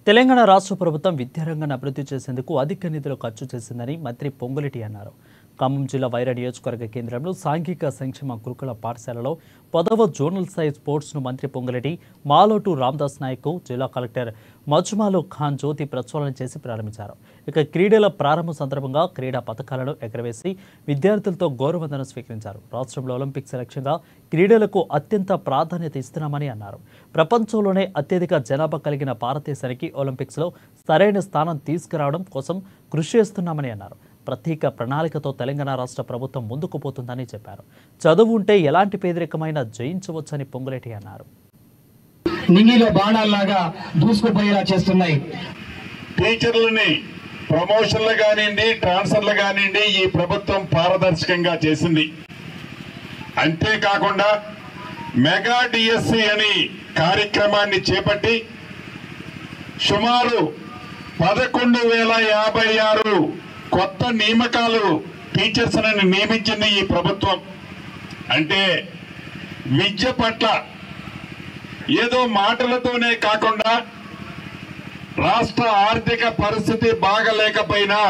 తెలంగాణ రాష్ట్ర ప్రభుత్వం విద్యారంగాన్ని అభివృద్ధి చేసేందుకు అధిక నిధులు ఖర్చు చేసిందని మంత్రి పొంగులెటి అన్నారు ఖమ్మం జిల్లా వైరా నియోజకవర్గ కేంద్రంలో సాంఘిక సంక్షేమ గురుకుల పాఠశాలలో పదవ జోనల్ స్థాయి స్పోర్ట్స్ను మంత్రి పొంగులెటి మాలోటు రామ్దాస్ నాయక్ జిల్లా కలెక్టర్ మజ్మాలో ఖాన్ జ్యోతి ప్రజ్వలన చేసి ప్రారంభించారు ఇక క్రీడల ప్రారంభ సందర్భంగా క్రీడా పథకాలను ఎగరవేసి విద్యార్థులతో గౌరవందనం స్వీకరించారు రాష్ట్రంలో ఒలింపిక్స్ లక్ష్యంగా క్రీడలకు అత్యంత ప్రాధాన్యత ఇస్తున్నామని అన్నారు ప్రపంచంలోనే అత్యధిక జనాభా కలిగిన భారతదేశానికి ఒలింపిక్స్లో సరైన స్థానం తీసుకురావడం కోసం కృషి చేస్తున్నామని అన్నారు ప్రత్యేక ప్రణాళికతో తెలంగాణ రాష్ట్ర ప్రభుత్వం ముందుకు పోతుందని చెప్పారు చదువు ఉంటే ఎలాంటి పేదరికమైన జయించవచ్చని పొంగులేటి అన్నారు నింగిలో బాణాల్లాగా దూసుకుపోయేలా చేస్తున్నాయి టీచర్లని ప్రమోషన్లు కానివ్వండి ట్రాన్స్ఫర్లు కానివ్వండి ఈ ప్రభుత్వం పారదర్శకంగా చేసింది అంతేకాకుండా మెగా డిఎస్సి అని కార్యక్రమాన్ని చేపట్టి సుమారు పదకొండు వేల యాభై ఆరు కొత్త నియామకాలు టీచర్స్ నియమించింది ఈ ప్రభుత్వం అంటే విద్య పట్ల ఏదో మాటలతోనే కాకుండా రాష్ట్ర ఆర్థిక పరిస్థితి బాగలేకపోయినా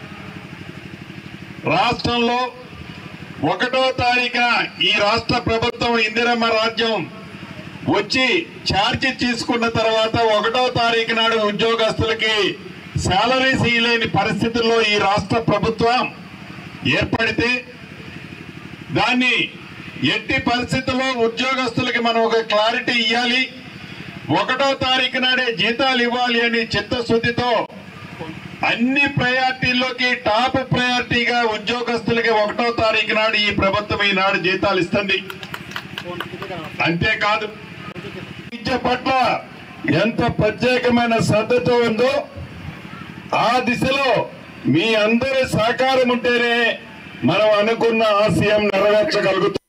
రాష్ట్రంలో ఒకటో తారీఖున ఈ రాష్ట్ర ప్రభుత్వం ఇందిరమ్మ రాజ్యం వచ్చి ఛార్జీ తీసుకున్న తర్వాత ఒకటో తారీఖు నాడు ఉద్యోగస్తులకి శాలరీస్ ఇవ్వలేని పరిస్థితుల్లో ఈ రాష్ట్ర ప్రభుత్వం ఏర్పడితే దాన్ని ఎట్టి పరిస్థితుల్లో ఉద్యోగస్తులకి మనం ఒక క్లారిటీ ఇవ్వాలి ఒకటో తారీఖు నాడే జీతాలు ఇవ్వాలి అని చిత్తశుద్ధితో అన్ని ప్రయారిటీల్లోకి టాప్ ప్రయారిటీగా ఉద్యోగస్తులకి ఒకటో తారీఖు నాడు ఈ ప్రభుత్వం ఈనాడు జీతాలు ఇస్తుంది అంతేకాదు విద్య పట్ల ఎంత ప్రత్యేకమైన శ్రద్ధతో ఉందో ఆ దిశలో మీ అందరి సహకారం ఉంటేనే మనం అనుకున్న ఆశయం నెరవేర్చగలుగుతాం